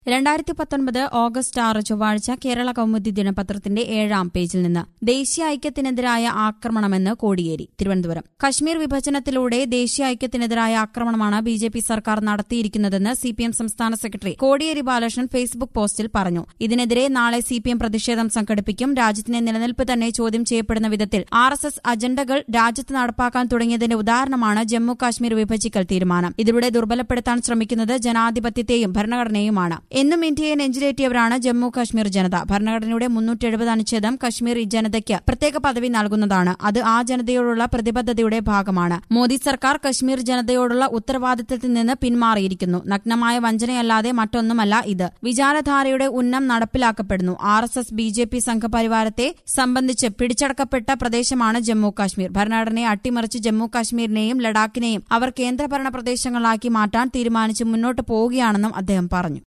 രണ്ടായിരത്തി പത്തൊൻപത് ഓഗസ്റ്റ് ആറ് ചൊവ്വാഴ്ച കേരള കൗമുദി ദിനപത്രത്തിന്റെ ഏഴാം പേജിൽ നിന്ന് ദേശീയ ഐക്യത്തിനെതിരായ ആക്രമണമെന്ന് കോടിയേരി തിരുവനന്തപുരം കശ്മീർ വിഭജനത്തിലൂടെ ദേശീയ ഐക്യത്തിനെതിരായ ആക്രമണമാണ് ബി ജെ പി സർക്കാർ നടത്തിയിരിക്കുന്നതെന്ന് സി പി എം സംസ്ഥാന സെക്രട്ടറി കോടിയേരി ബാലകൃഷ്ണൻ ഫേസ്ബുക്ക് പോസ്റ്റിൽ പറഞ്ഞു ഇതിനെതിരെ നാളെ സി പി എം പ്രതിഷേധം സംഘടിപ്പിക്കും രാജ്യത്തിന്റെ നിലനിൽപ്പ് തന്നെ ചോദ്യം ചെയ്യപ്പെടുന്ന വിധത്തിൽ ആർ എസ് എസ് അജണ്ടകൾ രാജ്യത്ത് നടപ്പാക്കാൻ തുടങ്ങിയതിന്റെ ഉദാഹരണമാണ് ജമ്മു കാശ്മീർ വിഭജിക്കൽ തീരുമാനം ഇതിലൂടെ ദുർബലപ്പെടുത്താൻ ശ്രമിക്കുന്നത് ജനാധിപത്യത്തെയും ഭരണഘടനയുമാണ് എന്നും ഇന്ത്യയെ നെഞ്ചിലേറ്റിയവരാണ് ജമ്മു കാശ്മീർ ജനത ഭരണഘടനയുടെ മുന്നൂറ്റി എഴുപത് അനുച്ഛേദം കശ്മീർ ജനതയ്ക്ക് പ്രത്യേക പദവി നൽകുന്നതാണ് അത് ആ ജനതയോടുള്ള പ്രതിബദ്ധതയുടെ ഭാഗമാണ് മോദി സർക്കാർ കശ്മീർ ജനതയോടുള്ള ഉത്തരവാദിത്തത്തിൽ നിന്ന് പിന്മാറിയിരിക്കുന്നു നഗ്നമായ വഞ്ചനയല്ലാതെ മറ്റൊന്നുമല്ല ഇത് വിചാരധാരയുടെ ഉന്നം നടപ്പിലാക്കപ്പെടുന്നു R S S B J P സംഘപരിവാരത്തെ സംബന്ധിച്ച് പിടിച്ചടക്കപ്പെട്ട പ്രദേശമാണ് ജമ്മു കാശ്മീർ ഭരണഘടനയെ അട്ടിമറിച്ച് ജമ്മു കാശ്മീരിനെയും ലഡാക്കിനെയും അവർ കേന്ദ്രഭരണ പ്രദേശങ്ങളാക്കി മാറ്റാൻ തീരുമാനിച്ച് മുന്നോട്ട് പോവുകയാണെന്നും അദ്ദേഹം പറഞ്ഞു